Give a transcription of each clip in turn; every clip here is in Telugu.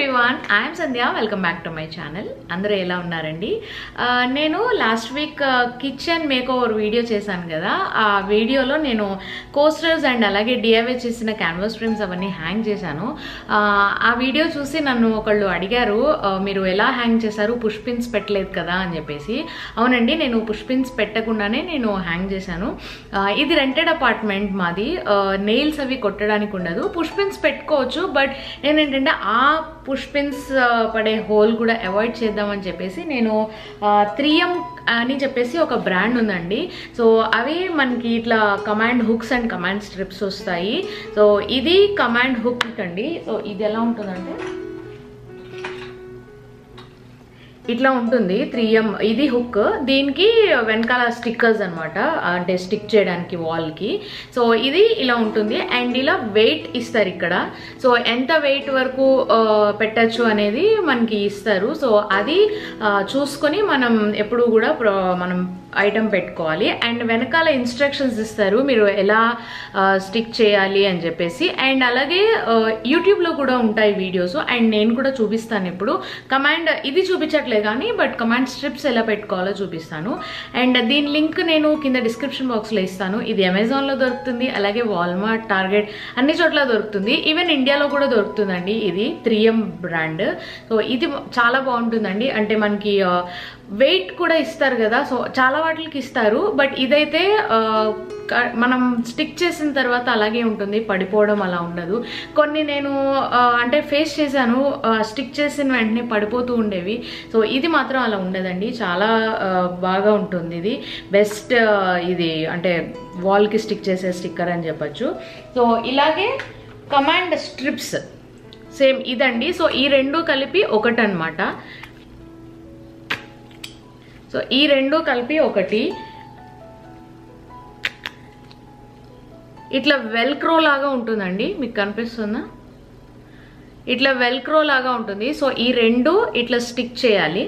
everyone I'm Sandhya welcome back to my channel అందరూ ఎలా ఉన్నారండి ఆ, నేను last week kitchen makeover video చేశాను కదా ఆ వీడియోలో నేను కోస్టర్స్ అండ్ అలాగే డిఐవే చేసిన క్యాన్వాస్ ఫ్రేమ్స్ అవన్నీ హ్యాంగ్ చేశాను ఆ, ఆ వీడియో చూసి నన్ను ఒకళ్ళు అడిగారు ఆ, మీరు ఎలా హ్యాంగ్ చేశారు పుష్ పిన్స్ పెట్టలేదు కదా అని చెప్పేసి అవునండి నేను పుష్ పిన్స్ పెట్టకుండానే నేను హ్యాంగ్ చేశాను ఆ, ఇది రెంటెడ్ అపార్ట్మెంట్ మాది నెయిల్స్ అవి కొట్టడానికి ఉండదు పుష్ పిన్స్ పెట్టుకోవచ్చు బట్ నేను ఏంటంటే ఆ పుష్ పిన్స్ పడే హోల్ కూడా అవాయిడ్ చేద్దామని చెప్పేసి నేను త్రీఎం అని చెప్పేసి ఒక బ్రాండ్ ఉందండి సో అవి మనకి ఇట్లా command hooks and command strips వస్తాయి సో ఇది కమాండ్ హుక్ అండి సో ఇది ఎలా ఉంటుందంటే ఇట్లా ఉంటుంది త్రీ ఎం ఇది హుక్ దీనికి వెనకాల స్టిక్కర్స్ అనమాట అంటే స్టిక్ చేయడానికి వాల్కి సో ఇది ఇలా ఉంటుంది అండ్ ఇలా వెయిట్ ఇస్తారు ఇక్కడ సో ఎంత వెయిట్ వరకు ఆ, పెట్టచ్చు అనేది మనకి ఇస్తారు సో అది ఆ, చూసుకొని మనం ఎప్పుడు కూడా ప్రో- మనం ఐటమ్ పెట్టుకోవాలి అండ్ వెనకాల ఇన్స్ట్రక్షన్స్ ఇస్తారు మీరు ఎలా స్టిక్ చేయాలి అని చెప్పేసి అండ్ అలాగే ఆ, యూట్యూబ్లో కూడా ఉంటాయి వీడియోస్ అండ్ నేను కూడా చూపిస్తాను ఇప్పుడు కమాండ్ ఇది చూపించట్లే కానీ బట్ కమాండ్ స్ట్రిప్స్ ఎలా పెట్టుకోవాలో చూపిస్తాను అండ్ దీని లింక్ నేను కింద డిస్క్రిప్షన్ బాక్స్లో ఇస్తాను ఇది అమెజాన్లో దొరుకుతుంది అలాగే వాల్మార్ట్ టార్గెట్ అన్ని చోట్ల దొరుకుతుంది ఈవెన్ ఇండియాలో కూడా దొరుకుతుందండి ఇది త్రీ ఎం బ్రాండ్ సో ఇది చాలా బాగుంటుందండి అంటే మనకి వెయిట్ కూడా ఇస్తారు కదా సో చాలా వాటికి ఇస్తారు బట్ ఇదైతే ఆ, క- మనం స్టిక్ చేసిన తర్వాత అలాగే ఉంటుంది పడిపోవడం అలా ఉండదు కొన్ని నేను ఆ, అంటే ఫేస్ చేశాను స్టిక్ చేసిన వెంటనే పడిపోతూ ఉండేవి సో ఇది మాత్రం అలా ఉండదండి చాలా ఆ, బాగా ఉంటుంది ఇది బెస్ట్ ఇది అంటే వాల్కి స్టిక్ చేసే స్టిక్కర్ అని చెప్పొచ్చు సో ఇలాగే కమాండ్ స్ట్రిప్స్ సేమ్ ఇదండి సో ఈ రెండు కలిపి ఒకటనమాట సో ఈ రెండు కలిపి ఒకటి ఇట్లా వెల్క్రో లాగా ఉంటుందండి మీకు కనిపిస్తుందా ఇట్లా వెల్క్రో లాగా ఉంటుంది సో ఈ రెండు ఇట్లా స్టిక్ చేయాలి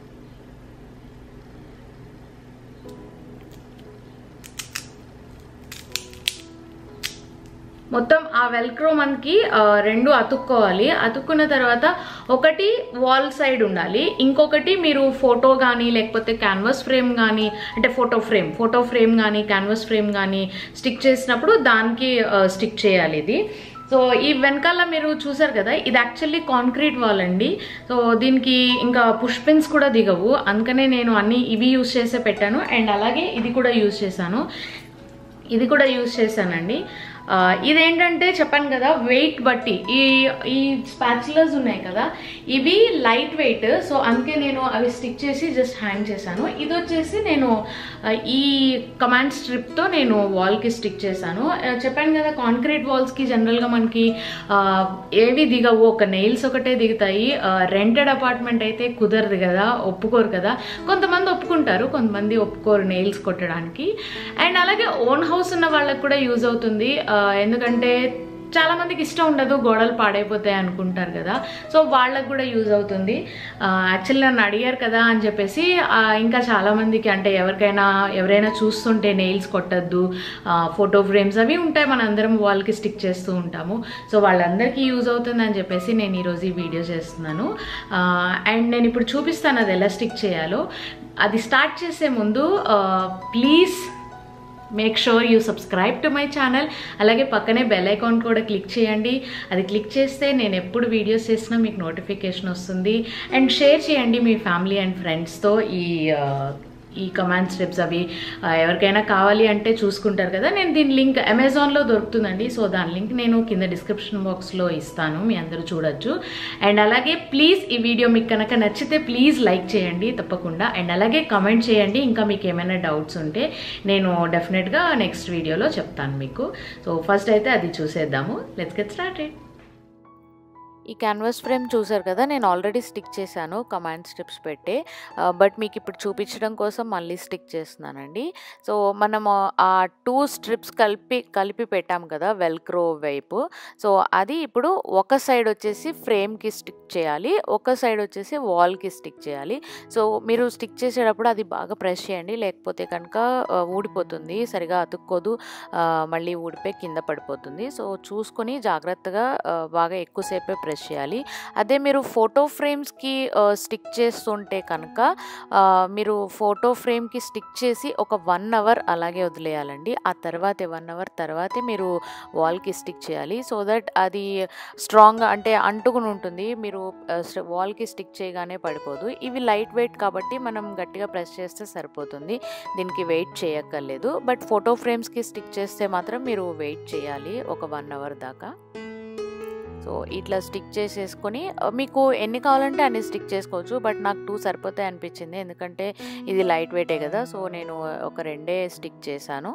మొత్తం ఆ వెల్క్రో మనకి ఆ, రెండు అతుక్కోవాలి అతుక్కున్న తర్వాత ఒకటి వాల్ సైడ్ ఉండాలి ఇంకొకటి మీరు ఫోటో కానీ లేకపోతే క్యాన్వాస్ ఫ్రేమ్ కానీ అంటే ఫోటో ఫ్రేమ్ ఫోటో ఫ్రేమ్ కానీ క్యాన్వాస్ ఫ్రేమ్ కానీ స్టిక్ చేసినప్పుడు దానికి స్టిక్ చేయాలి ఇది సో ఈ వెనకాల మీరు చూసారు కదా ఇది యాక్చువల్లీ కాంక్రీట్ వాల్ అండి సో దీనికి ఇంకా పుష్ పిన్స్ కూడా దిగవు అందుకనే నేను అన్ని ఇవి యూస్ చేసే పెట్టాను అండ్ అలాగే ఇది కూడా యూస్ చేశాను ఇది కూడా యూజ్ చేశానండి ఆ, ఇదేంటంటే చెప్పాను కదా వెయిట్ బట్టి ఈ ఈ స్పాచులర్స్ ఉన్నాయి కదా ఇవి లైట్ వెయిట్ సో అందుకే నేను అవి స్టిక్ చేసి జస్ట్ హ్యాంగ్ చేశాను ఇది వచ్చేసి నేను ఆ, ఈ కమాండ్ స్ట్రిప్తో నేను వాల్కి స్టిక్ చేశాను ఆ, చెప్పాను కదా కాంక్రీట్ వాల్స్కి జనరల్గా మనకి ఆ, ఏవి దిగవు ఒక నెయిల్స్ ఒకటే దిగుతాయి రెంటెడ్ అపార్ట్మెంట్ అయితే కుదరదు కదా ఒప్పుకోరు కదా కొంతమంది ఒప్పుకుంటారు కొంతమంది ఒప్పుకోరు నెయిల్స్ కొట్టడానికి అండ్ అలాగే ఓన్ హౌస్ ఉన్న వాళ్ళకి కూడా యూజ్ అవుతుంది ఆ, ఎందుకంటే చాలా మందికి ఇష్టం ఉండదు గోడలు పాడైపోతాయి అనుకుంటారు కదా సో వాళ్ళకు కూడా యూజ్ అవుతుంది యాక్చువల్లీ నన్ను అడిగారు కదా అని చెప్పేసి ఆ, ఇంకా చాలా మందికి అంటే ఎవరికైనా ఎవరైనా చూస్తుంటే నెయిల్స్ కొట్టద్దు ఫోటో ఫ్రేమ్స్ అవి ఉంటాయి మన అందరం వాల్కి స్టిక్ చేస్తూ ఉంటాము సో వాళ్ళందరికీ యూజ్ అవుతుంది అని చెప్పేసి నేను ఈరోజు ఈ వీడియో చేస్తున్నాను అండ్ నేను ఇప్పుడు చూపిస్తాను అది ఎలా స్టిక్ చేయాలో అది స్టార్ట్ చేసే ముందు please make sure you subscribe to my channel అలాగే పక్కనే బెల్ ఐకాన్ కూడా క్లిక్ చేయండి అది క్లిక్ చేస్తే నేను ఎప్పుడు వీడియోస్ చేసినా మీకు నోటిఫికేషన్ వస్తుంది అండ్ షేర్ చేయండి మీ ఫ్యామిలీ అండ్ ఫ్రెండ్స్తో ఈ ఆ, ఈ కమాండ్ స్టెప్స్ అవి ఆ, ఎవరికైనా కావాలి అంటే చూసుకుంటారు కదా నేను దీని లింక్ అమెజాన్లో దొరుకుతుందండి సో దాని లింక్ నేను కింద డిస్క్రిప్షన్ బాక్స్లో ఇస్తాను మీ అందరూ చూడొచ్చు అండ్ అలాగే ప్లీజ్ ఈ వీడియో మీకు కనుక నచ్చితే ప్లీజ్ లైక్ చేయండి తప్పకుండా అండ్ అలాగే కమెంట్ చేయండి ఇంకా మీకు ఏమైనా డౌట్స్ ఉంటే నేను డెఫినెట్గా నెక్స్ట్ వీడియోలో చెప్తాను మీకు సో ఫస్ట్ అయితే అది చూసేద్దాము లెట్స్ గెట్ స్టార్టెడ్ ఈ క్యాన్వాస్ ఫ్రేమ్ చూసారు కదా నేను ఆల్రెడీ స్టిక్ చేశాను కమాండ్ స్ట్రిప్స్ పెట్టి బట్ మీకు ఇప్పుడు చూపించడం కోసం మళ్ళీ స్టిక్ చేస్తున్నానండి సో మనము ఆ టూ స్ట్రిప్స్ కలిపి కలిపి పెట్టాం కదా వెల్క్రో వైపు సో అది ఇప్పుడు ఒక సైడ్ వచ్చేసి ఫ్రేమ్కి స్టిక్ చేయాలి ఒక సైడ్ వచ్చేసి వాల్కి స్టిక్ చేయాలి సో మీరు స్టిక్ చేసేటప్పుడు అది బాగా ప్రెస్ చేయండి లేకపోతే కనుక ఆ, ఊడిపోతుంది సరిగా అతుక్కోదు ఆ, మళ్ళీ ఊడిపోయి కింద పడిపోతుంది సో చూసుకొని జాగ్రత్తగా ఆ, బాగా ఎక్కువసేపే ప్రెస్ ప్రెస్ చేయాలి అదే మీరు ఫోటో ఫ్రేమ్స్కి స్టిక్ చేస్తుంటే కనుక ఆ, మీరు ఫోటో ఫ్రేమ్కి స్టిక్ చేసి ఒక వన్ అవర్ అలాగే వదిలేయాలండి ఆ తర్వాతే వన్ అవర్ తర్వాతే మీరు వాల్కి స్టిక్ చేయాలి సో దట్ అది స్ట్రాంగ్గా అంటే అంటుకుని ఉంటుంది మీరు వాల్కి స్టిక్ చేయగానే పడిపోదు ఇవి లైట్ వెయిట్ కాబట్టి మనం గట్టిగా ప్రెస్ చేస్తే సరిపోతుంది దీనికి వెయిట్ చేయక్కర్లేదు బట్ ఫోటో ఫ్రేమ్స్కి స్టిక్ చేస్తే మాత్రం మీరు వెయిట్ చేయాలి ఒక వన్ అవర్ దాకా సో ఇట్లా స్టిక్ చేసేసుకొని ఆ, మీకు ఎన్ని కావాలంటే అన్ని స్టిక్ చేసుకోవచ్చు బట్ నాకు టూ సరిపోతాయి అనిపించింది ఎందుకంటే ఇది లైట్ వెయిటే కదా సో నేను ఒక రెండే స్టిక్ చేశాను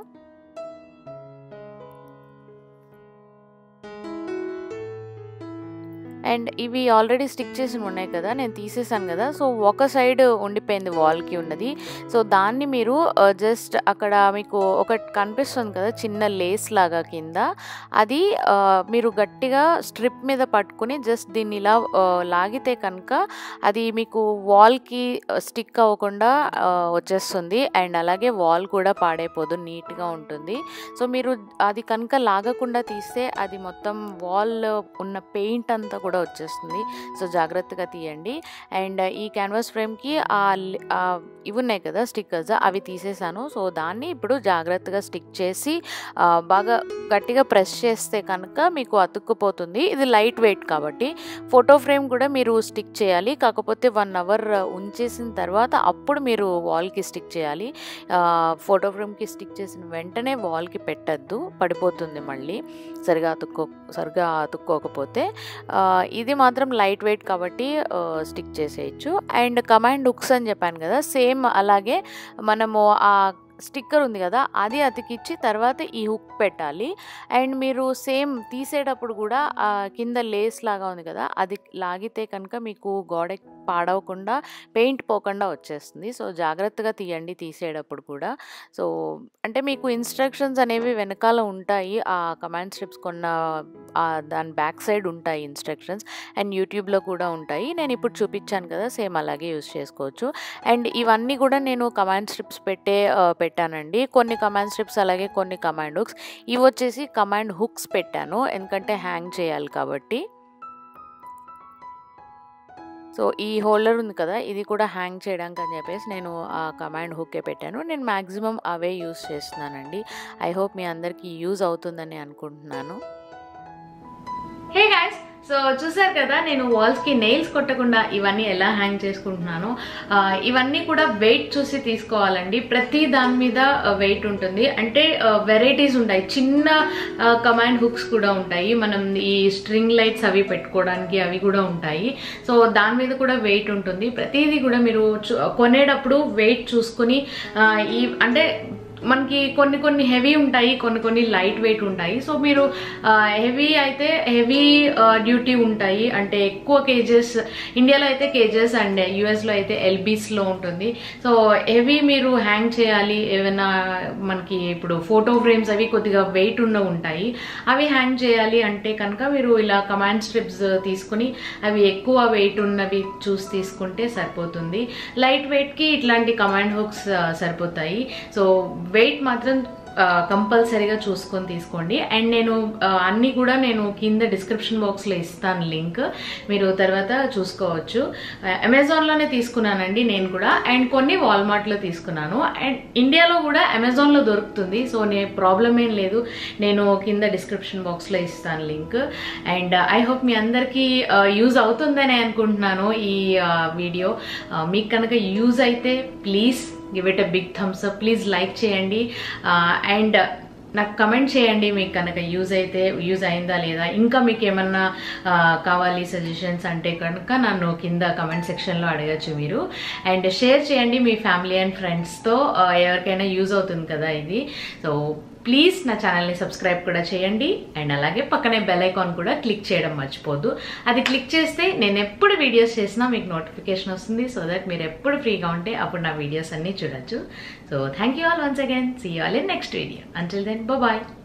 అండ్ ఇవి ఆల్రెడీ స్టిక్ చేసి ఉన్నాయి కదా నేను తీసేసాను కదా సో ఒక సైడ్ ఉండిపోయింది వాల్కి ఉన్నది సో దాన్ని మీరు జస్ట్ అక్కడ మీకు ఒకటి కనిపిస్తుంది కదా చిన్న లేస్ లాగా కింద అది ఆ, మీరు గట్టిగా స్ట్రిప్ మీద పట్టుకుని జస్ట్ దీన్ని ఇలా ఆ, లాగితే కనుక అది మీకు వాల్కి స్టిక్ అవ్వకుండా ఆ, వచ్చేస్తుంది అండ్ అలాగే వాల్ కూడా పాడైపోదు నీట్గా ఉంటుంది సో మీరు అది కనుక లాగకుండా తీస్తే అది మొత్తం వాల్ ఉన్న పెయింట్ అంతా కూడా వచ్చేస్తుంది సో జాగ్రత్తగా తీయండి అండ్ ఈ క్యాన్వాస్ ఫ్రేమ్కి ఆ లి- ఆ ఇవి ఉన్నాయి కదా స్టిక్కర్స్ అవి తీసేసాను సో దాన్ని ఇప్పుడు జాగ్రత్తగా స్టిక్ చేసి ఆ, బాగా గట్టిగా ప్రెస్ చేస్తే కనుక మీకు అతుక్కుపోతుంది ఇది లైట్ వెయిట్ కాబట్టి ఫోటో ఫ్రేమ్ కూడా మీరు స్టిక్ చేయాలి కాకపోతే వన్ అవర్ ఉంచేసిన తర్వాత అప్పుడు మీరు వాల్కి స్టిక్ చేయాలి ఆ, ఫోటో ఫ్రేమ్కి స్టిక్ చేసిన వెంటనే వాల్కి పెట్టద్దు పడిపోతుంది మళ్ళీ సరిగా అతుక్కో సరిగా అతుక్కోకపోతే ఆ, ఇది మాత్రం లైట్ వెయిట్ కాబట్టి ఆ, స్టిక్ చేసేయచ్చు అండ్ కమాండ్ హుక్స్ అని చెప్పాను కదా సేమ్ అలాగే మనము ఆ స్టిక్కర్ ఉంది కదా అది అతికిచ్చి తర్వాత ఈ హుక్ పెట్టాలి అండ్ మీరు సేమ్ తీసేటప్పుడు కూడా ఆ కింద లేస్ లాగా ఉంది కదా అది లాగితే కనుక మీకు గోడ పాడవకుండా పెయింట్ పోకుండా వచ్చేస్తుంది సో జాగ్రత్తగా తీయండి తీసేటప్పుడు కూడా సో అంటే మీకు ఇన్స్ట్రక్షన్స్ అనేవి వెనకాల ఉంటాయి ఆ కమాండ్ స్ట్రిప్స్ కొన్న ఆ దాని బ్యాక్ సైడ్ ఉంటాయి ఇన్స్ట్రక్షన్స్ అండ్ యూట్యూబ్లో కూడా ఉంటాయి నేను ఇప్పుడు చూపించాను కదా సేమ్ అలాగే యూస్ చేసుకోవచ్చు అండ్ ఇవన్నీ కూడా నేను కమాండ్ స్ట్రిప్స్ పెట్టే ఆ, పెట్టానండి కొన్ని కమాండ్ స్ట్రిప్స్ అలాగే కొన్ని కమాండ్ హుక్స్ ఇవి వచ్చేసి కమాండ్ హుక్స్ పెట్టాను ఎందుకంటే హ్యాంగ్ చేయాలి కాబట్టి సో ఈ హోల్డర్ ఉంది కదా ఇది కూడా హ్యాంగ్ చేయడానికి అని చెప్పేసి నేను ఆ కమాండ్ హుక్కే పెట్టాను నేను మ్యాక్సిమం అవే యూస్ చేస్తున్నానండి ఐ హోప్ మీ అందరికీ యూజ్ అవుతుందని అనుకుంటున్నాను హే గాయస్ సో చూసారు కదా నేను వాల్స్ కి నెయిల్స్ కొట్టకుండా ఇవన్నీ ఎలా హ్యాంగ్ చేసుకుంటున్నాను ఆ, ఇవన్నీ కూడా వెయిట్ చూసి తీసుకోవాలండి ప్రతి దాని మీద వెయిట్ ఉంటుంది అంటే వెరైటీస్ ఉంటాయి చిన్న కమాండ్ హుక్స్ కూడా ఉంటాయి మనం ఈ స్ట్రింగ్ లైట్స్ అవి పెట్టుకోవడానికి అవి కూడా ఉంటాయి సో దాని మీద కూడా వెయిట్ ఉంటుంది ప్రతిదీ కూడా మీరు చూ- కొనేటప్పుడు వెయిట్ చూసుకుని ఆ, ఈ అంటే మనకి కొన్ని కొన్ని హెవీ ఉంటాయి కొన్ని కొన్ని లైట్ వెయిట్ ఉంటాయి సో మీరు హెవీ అయితే హెవీ డ్యూటీ ఉంటాయి అంటే ఎక్కువ కేజెస్ ఇండియాలో అయితే కేజెస్ అండ్ యుఎస్లో అయితే ఎల్బీస్లో ఉంటుంది సో హెవీ మీరు హ్యాంగ్ చేయాలి ఏమైనా మనకి ఇప్పుడు ఫోటో ఫ్రేమ్స్ అవి కొద్దిగా వెయిట్ ఉన్న ఉంటాయి అవి హ్యాంగ్ చేయాలి అంటే కనుక మీరు ఇలా కమాండ్ స్ట్రిప్స్ తీసుకుని అవి ఎక్కువ వెయిట్ ఉన్నవి చూసి తీసుకుంటే సరిపోతుంది లైట్ వెయిట్కి ఇట్లాంటి కమాండ్ హుక్స్ సరిపోతాయి సో వెయిట్ మాత్రం కంపల్సరీగా చూసుకొని తీసుకోండి అండ్ నేను ఆ, అన్నీ కూడా నేను కింద డిస్క్రిప్షన్ బాక్స్లో ఇస్తాను లింక్ మీరు తర్వాత చూసుకోవచ్చు ఆ, అమెజాన్లోనే తీసుకున్నానండి నేను కూడా అండ్ కొన్ని వాల్మార్ట్లో తీసుకున్నాను అండ్ ఇండియాలో కూడా అమెజాన్లో దొరుకుతుంది సో నే ప్రాబ్లం ఏం లేదు నేను కింద డిస్క్రిప్షన్ బాక్స్లో ఇస్తాను లింక్ అండ్ ఐ హోప్ మీ అందరికీ యూజ్ అవుతుందని అనుకుంటున్నాను ఈ వీడియో మీకు కనుక యూజ్ అయితే please give it a big thumbs up please like చేయండి అండ్ నాకు కమెంట్ చేయండి మీకు కనుక యూజ్ అయితే యూజ్ అయిందా లేదా ఇంకా మీకు ఏమన్నా ఆ, కావాలి సజెషన్స్ అంటే కనుక నన్ను కింద కమెంట్ సెక్షన్లో అడగచ్చు మీరు అండ్ షేర్ చేయండి మీ ఫ్యామిలీ అండ్ ఫ్రెండ్స్తో ఎవరికైనా యూజ్ అవుతుంది కదా ఇది సో ప్లీజ్ నా ఛానల్ని సబ్స్క్రైబ్ కూడా చేయండి అండ్ అలాగే పక్కనే బెల్ ఐకాన్ కూడా క్లిక్ చేయడం మర్చిపోద్దు అది క్లిక్ చేస్తే నేను ఎప్పుడు వీడియోస్ చేసినా మీకు నోటిఫికేషన్ వస్తుంది సో దట్ మీరు ఎప్పుడు ఫ్రీగా ఉంటే అప్పుడు నా వీడియోస్ అన్నీ చూడొచ్చు so thank you all once again see all in next video until then bye